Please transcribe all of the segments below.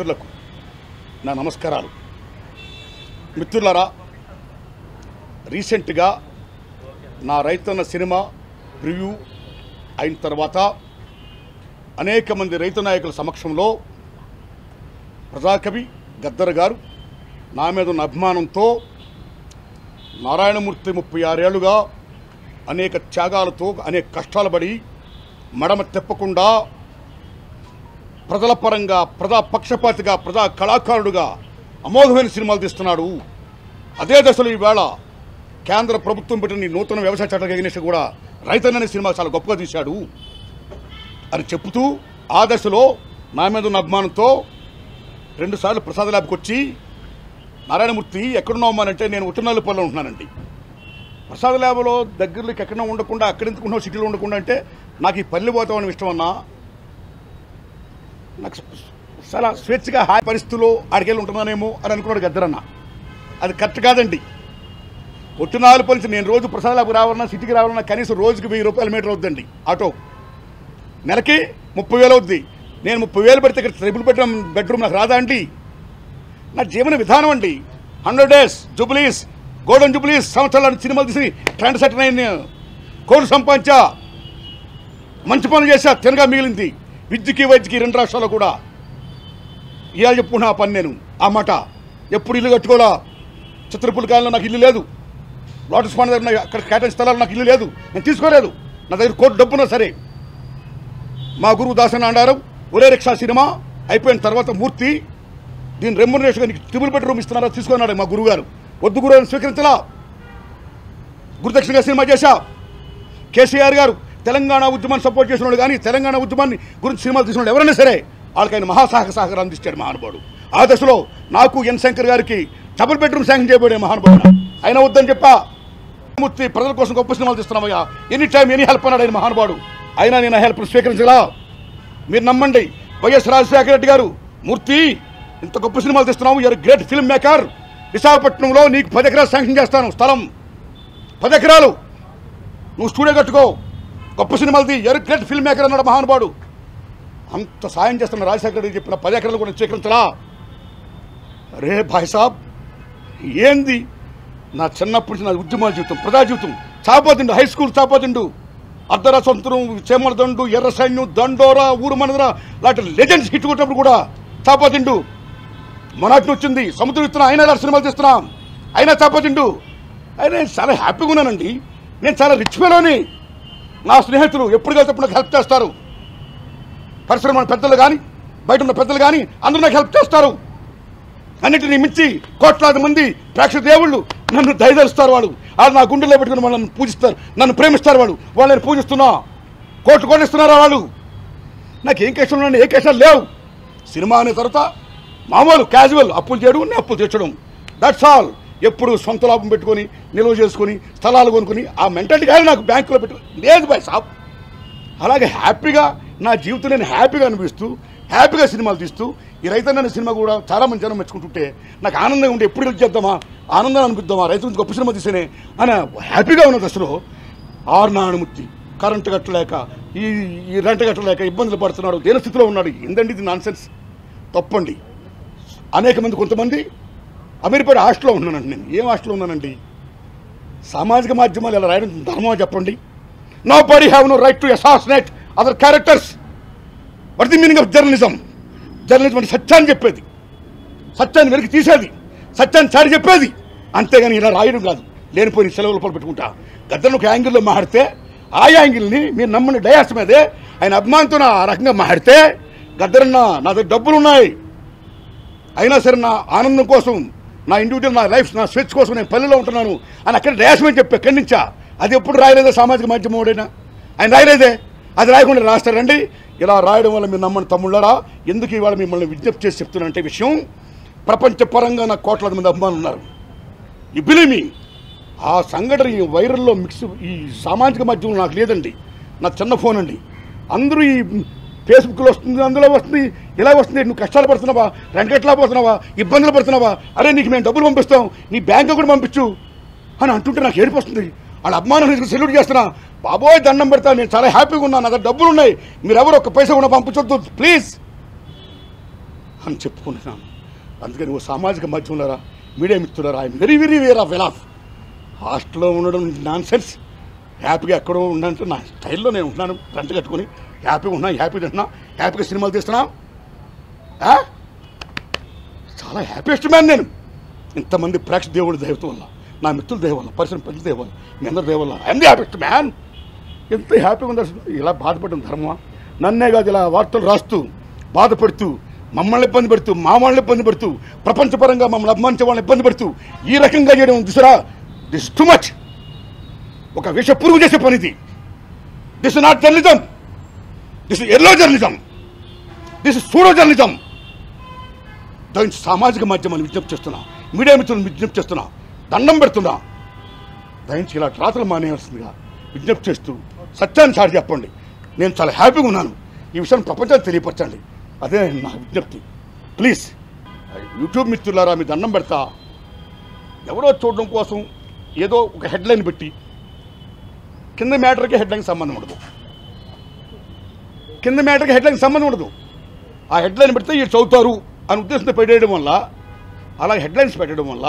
మిత్రులకు నా నమస్కారాలు మిత్రులారా రీసెంట్గా నా రైతన్న సినిమా ప్రివ్యూ అయిన తర్వాత అనేక మంది రైతు నాయకుల సమక్షంలో ప్రజాకవి గద్దర్ గారు నా మీద ఉన్న అభిమానంతో నారాయణమూర్తి ముప్పై ఆరేళ్లుగా అనేక త్యాగాలతో అనేక కష్టాలు పడి మడమ తెప్పకుండా ప్రజల పరంగా ప్రజా పక్షపాతిగా ప్రజా కళాకారుడుగా అమోఘమైన సినిమాలు తీస్తున్నాడు అదే దశలో ఈవేళ కేంద్ర ప్రభుత్వం పెట్టిన ఈ నూతన వ్యవసాయ చట్టాలకు ఎగినేసి కూడా రైతన్న సినిమా చాలా గొప్పగా తీశాడు అని చెప్తూ ఆ దశలో నా మీద ఉన్న అభిమానంతో రెండుసార్లు ప్రసాద ల్యాబ్కి వచ్చి నారాయణమూర్తి ఎక్కడున్నామనంటే నేను ఉత్తనల్లిపల్లిలో ఉంటున్నానండి ప్రసాద ల్యాబ్లో దగ్గరలోకి ఎక్కడ ఉండకుండా అక్కడ ఎందుకు ఉన్నావు సిటీలో ఉండకుండా అంటే నాకు ఈ పల్లె వాతావరణం ఇష్టం అన్నా నాకు చాలా స్వేచ్ఛగా హాయి పరిస్థితుల్లో ఆడికెళ్ళి ఉంటున్నానేమో అని అనుకున్నాడు గద్దరన్న అది కరెక్ట్ కాదండి ఒట్టునాలు పలిచి నేను రోజు ప్రసాద ల్యాబ్కి రావాలన్నా సిటీకి రావాలన్నా కనీసం రోజుకి వెయ్యి రూపాయల మీటర్ అవుద్దండి ఆటో నెలకి ముప్పై వేలు అవుద్ది నేను ముప్పై వేలు పెడితే ఇక్కడ ట్రిపుల్ బెడ్రూమ్ బెడ్రూమ్ నాకు రాదా అండి నా జీవన విధానం అండి hundred days jubilees golden jubilees సంవత్సరాల సినిమాలు తీసి ట్రెండ్ సెట్ అయిన కోట్లు సంపాదించా మంచి పనులు చేశా తినగా మిగిలింది విద్యకి వైద్యకి రెండు రాష్ట్రాల్లో కూడా ఇవాళ చెప్పుకున్నా ఆ పని నేను ఆ మాట ఎప్పుడు ఇల్లు కట్టుకోవాలా చిత్రపులకాయలో నాకు ఇల్లు లేదు లోటస్ పాండ్ దగ్గర ఉన్న అక్కడ కేటాయిన స్థలాలు నాకు ఇల్లు లేదు నేను తీసుకోలేదు నా దగ్గర కోటి డబ్బున్నా సరే మా గురువు దాసన అన్నారు ఒరే రిక్షా సినిమా అయిపోయిన తర్వాత మూర్తి దీని రెమ్యునరేషన్ నీకు ట్రిపుల్ బెడ్రూమ్ ఇస్తున్నారా తీసుకున్నాడు మా గురువుగారు వద్దు గురువు అని స్వీకరించలా గురుదక్షిణగా సినిమా చేశా కేసీఆర్ గారు తెలంగాణ ఉద్యమాన్ని సపోర్ట్ చేసిన వాళ్ళు కానీ తెలంగాణ ఉద్యమాన్ని గురించి సినిమాలు తీసిన వాళ్ళు ఎవరైనా సరే వాళ్ళకి ఆయన మహాసాహక సహకారం అందిస్తాడు మహానుభావుడు ఆ దశలో నాకు ఎన్ శంకర్ గారికి డబుల్ బెడ్రూమ్ శాంక్షన్ చేయబడే మహానుభావుడు ఆయన వద్దని చెప్పా మూర్తి ప్రజల కోసం గొప్ప సినిమాలు తీస్తున్నామయ్యా ఎనీ టైం ఎనీ హెల్ప్ అన్నాడు ఆయన మహానుభావుడు అయినా నేను ఆ హెల్ప్ స్వీకరించలా మీరు నమ్మండి వైఎస్ రాజశేఖర రెడ్డి గారు మూర్తి ఇంత గొప్ప సినిమాలు తీస్తున్నావు యూఆర్ గ్రేట్ ఫిల్మ్ మేకర్ విశాఖపట్నంలో నీకు పది ఎకరాలు శాంక్షన్ చేస్తాను స్థలం పది ఎకరాలు నువ్వు స్టూడియో కట్టుకో గొప్ప సినిమాలది యూఆర్ గ్రేట్ ఫిల్మ్ మేకర్ అన్నాడు మహానుభావుడు అంత సాయం చేస్తున్న రాజశేఖర రెడ్డి చెప్పిన పది ఎకరాలు కూడా స్వీకరించలా అరే భాయ్ సాబ్ ఏంది నా చిన్నప్పటి నుంచి నా ఉద్యమాల జీవితం ప్రజా జీవితం చాపోతిండు హై స్కూల్ చాపోతిండు అర్ధర సొంతరం చేమరదండు ఎర్ర సైన్యం దండోరా ఊరు మనదర లాంటి లెజెండ్స్ హిట్ కొట్టినప్పుడు కూడా చాపోతిండు మొనాటి వచ్చింది సముద్రం ఇస్తున్నా అయినా ఇలాంటి సినిమాలు తీస్తున్నాం అయినా చాపోతిండు అయినా నేను చాలా హ్యాపీగా ఉన్నానండి నేను చాలా రిచ్ ఫెలోని నా స్నేహితులు ఎప్పుడు కలిసి నాకు హెల్ప్ చేస్తారు పరిశ్రమ పెద్దలు కానీ బయట ఉన్న పెద్దలు కానీ అందరూ నాకు హెల్ప్ చేస్తారు అన్నిటిని మించి కోట్లాది మంది ప్రేక్షక దేవుళ్ళు నన్ను దయదలుస్తారు వాళ్ళు వాళ్ళు నా గుండెలో పెట్టుకుని వాళ్ళు నన్ను పూజిస్తారు నన్ను ప్రేమిస్తారు వాళ్ళు వాళ్ళని పూజిస్తున్నా కోట్లు కొనిస్తున్నారా వాళ్ళు నాకు ఏం కేసులు ఉన్నాయి ఏ కేసులు లేవు సినిమా అనే తర్వాత మామూలు క్యాజువల్ అప్పులు చేయడం నేను అప్పులు తెచ్చడం దట్స్ ఆల్ ఎప్పుడు సొంత లాభం పెట్టుకొని నిల్వ చేసుకొని స్థలాలు కొనుక్కొని ఆ మెంటాలిటీ కానీ నాకు బ్యాంకులో పెట్టు లేదు బాయ్ సాబ్ అలాగే హ్యాపీగా నా జీవితం నేను హ్యాపీగా అనిపిస్తూ హ్యాపీగా సినిమాలు తీస్తూ ఈ రైతన్న సినిమా కూడా చాలా మంది జనం మెచ్చుకుంటుంటే నాకు ఆనందంగా ఉంటే ఎప్పుడు రిలీజ్ చేద్దామా ఆనందం అనిపిద్దామా రైతు నుంచి గొప్ప సినిమా తీసేనే అని హ్యాపీగా ఉన్న దశలో ఆరు నానుమూర్తి కరెంటు కట్టలేక ఈ ఈ రెంట కట్టలేక ఇబ్బందులు పడుతున్నాడు దేని స్థితిలో ఉన్నాడు ఏందండి ఇది నాన్సెన్స్ తప్పండి అనేక మంది కొంతమంది అమీర్పేట హాస్టల్లో ఉన్నానండి నేను ఏం హాస్టల్లో ఉన్నానండి సామాజిక మాధ్యమాలు ఎలా రాయడం ధర్మమా చెప్పండి nobody have no right to assassinate other characters what the meaning of journalism journalism అంటే సత్యాన్ని చెప్పేది సత్యాన్ని వెలికి తీసేది సత్యాన్ని చాటి చెప్పేది అంతేగాని ఇలా రాయడం కాదు లేనిపోయిన సెలవుల పాలు పెట్టుకుంటా గద్దను ఒక యాంగిల్లో మాడితే ఆ యాంగిల్ని మీరు నమ్మని డయాస్ మీదే ఆయన అభిమానంతో నా ఆ రకంగా మాడితే గద్దరన్న నా దగ్గర డబ్బులు ఉన్నాయి అయినా సరే నా ఆనందం కోసం నా ఇండివిజువల్ నా లైఫ్ నా స్వేచ్ఛ కోసం నేను పల్లెలో ఉంటున్నాను అని అక్కడ డయాస్మెంట్ చెప్పి ఖండించా అది ఎప్పుడు రాయలేదే సామాజిక మాధ్యమం ఓడైనా ఆయన రాయలేదే అది రాయకుండా రాస్తారండి ఇలా రాయడం వల్ల మీరు నమ్మని తమ్ముళ్ళరా ఎందుకు ఇవాళ మిమ్మల్ని విజ్ఞప్తి చేసి చెప్తున్నానంటే విషయం ప్రపంచ పరంగా నాకు కోట్లాది మంది అభిమానులు ఉన్నారు ఈ బిలీమి ఆ సంఘటన ఈ వైరల్లో మిక్స్ ఈ సామాజిక మాధ్యమం నాకు లేదండి నా చిన్న ఫోన్ అండి అందరూ ఈ ఫేస్బుక్లో వస్తుంది అందులో వస్తుంది ఇలా వస్తుంది నువ్వు కష్టాలు పడుతున్నావా రెంట్ ఎట్లా పోతున్నావా ఇబ్బందులు పడుతున్నావా అరే నీకు మేము డబ్బులు పంపిస్తాం నీ బ్యాంకు కూడా పంపించు అని అంటుంటే నాకు ఏడుపు వస్తుంది వాళ్ళ అభిమానులు సెల్యూట్ చేస్తున్నా బాబోయ్ దండం పెడతా నేను చాలా హ్యాపీగా ఉన్నాను నా దగ్గర డబ్బులు ఉన్నాయి మీరు ఎవరు ఒక్క పైసా కూడా పంపించొద్దు ప్లీజ్ అని చెప్పుకుంటున్నాను అందుకని ఓ సామాజిక మాధ్యమంలో మీడియా మిత్రులారా I'm very very aware of well of హాస్టల్లో ఉండడం నాన్ సెన్స్ హ్యాపీగా ఎక్కడో ఉండంటే నా స్టైల్లో నేను ఉంటున్నాను గంట కట్టుకొని హ్యాపీగా ఉన్నా హ్యాపీగా తింటున్నా హ్యాపీగా సినిమాలు తీస్తున్నా ఆ? చాలా హ్యాపీయెస్ట్ మ్యాన్ నేను ఇంతమంది ప్రేక్షక దేవుడి దైవతం వల్ల నా మిత్రుల దయ వల్ల పరిశ్రమ పెద్ద దయ వల్ల మీ అందరి దయ వల్ల ఐఎమ్ ది హ్యాపీయెస్ట్ మ్యాన్ ఎంత హ్యాపీగా ఉంది అసలు ఇలా బాధపడడం ధర్మమా నన్నే కాదు ఇలా వార్తలు రాస్తూ బాధపడుతూ మమ్మల్ని ఇబ్బంది పెడుతూ మా వాళ్ళని ఇబ్బంది పెడుతూ ప్రపంచపరంగా మమ్మల్ని అభిమానించే వాళ్ళని ఇబ్బంది పెడుతూ ఈ రకంగా చేయడం దిశరా దిస్ టు మచ్ ఒక విష పురుగు చేసే పని ఇది this not journalism this yellow journalism this pseudo journalism దాని సామాజిక మాధ్యమాన్ని విజ్ఞప్తి చేస్తున్నా మీడియా మిత్రులను విజ్ఞప్తి చేస్తున్నా దండం పెడుతున్నా దయించి ఇలా రాతలు మానేయాల్సిందిగా విజ్ఞప్తి చేస్తూ సత్యాన్ని చాటి చెప్పండి నేను చాలా హ్యాపీగా ఉన్నాను ఈ విషయం ప్రపంచానికి తెలియపరచండి అదే నా విజ్ఞప్తి ప్లీజ్ యూట్యూబ్ మిత్రులారా మీ దండం పెడతా ఎవరో చూడడం కోసం ఏదో ఒక హెడ్లైన్ పెట్టి కింద మ్యాటర్కి హెడ్లైన్ సంబంధం ఉండదు కింద మ్యాటర్కి హెడ్లైన్ సంబంధం ఉండదు ఆ హెడ్లైన్ పెడితే వీళ్ళు చదువుతారు అని ఉద్దేశంతో పెట్టేయడం వల్ల అలా హెడ్లైన్స్ పెట్టడం వల్ల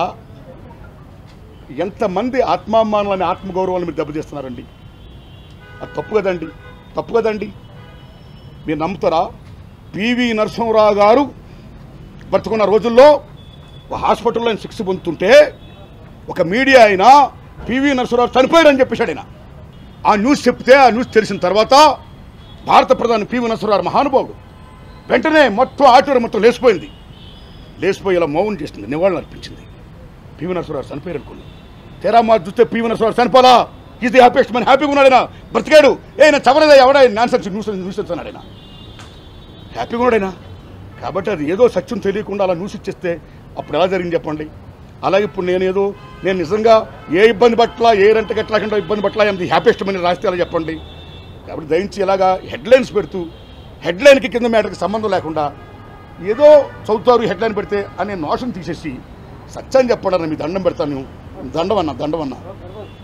ఎంతమంది ఆత్మాభిమానాలని ఆత్మగౌరవాన్ని మీరు దెబ్బతీస్తున్నారండి అది తప్పు కదండి తప్పు కదండి మీరు నమ్ముతారా పివి నరసింహరావు గారు బ్రతుకున్న రోజుల్లో ఒక హాస్పిటల్లో ఆయన శిక్ష పొందుతుంటే ఒక మీడియా అయినా పివి నరసింహరావు చనిపోయాడని చెప్పేశాడు ఆయన ఆ న్యూస్ చెప్తే ఆ న్యూస్ తెలిసిన తర్వాత భారత ప్రధాని పివి నరసింహరావు మహానుభావుడు వెంటనే మొత్తం ఆటోరు మొత్తం లేచిపోయింది లేచిపోయి ఇలా మౌనం చేసింది నివాళులు అర్పించింది పివి నరసింహరావు చనిపోయారు అనుకున్నాను తీరా మా చూస్తే పివి నరసింహరావు చనిపోలా ఇది హ్యాపీయెస్ట్ మన హ్యాపీగా ఉన్నాడు ఆయన బ్రతికాడు ఏ నా చవరదా ఎవడా నాన్సెన్స్ న్యూస్ న్యూస్ అన్నాడు ఆయన హ్యాపీగా ఉన్నాడు ఆయన కాబట్టి అది ఏదో సత్యం తెలియకుండా అలా న్యూస్ ఇచ్చేస్తే అప్పుడు ఎలా జరిగింది చెప్పండి అలాగే ఇప్పుడు నేను ఏదో నేను నిజంగా ఏ ఇబ్బంది పట్ల ఏ రెంట గట్లకుండా ఇబ్బంది పట్ల అది హ్యాపీయెస్ట్ అని రాస్తే అలా చెప్పండి కాబట్టి దయించి ఇలాగా హెడ్లైన్స్ పెడుతూ హెడ్లైన్కి కింద మ్యాటర్కి సంబంధం లేకుండా ఏదో చదువుతారు హెడ్లైన్ పెడితే అనే నోషన్ తీసేసి సత్యాన్ని చెప్పడానికి మీ దండం పెడతాను దండం అన్నా దండం అన్నా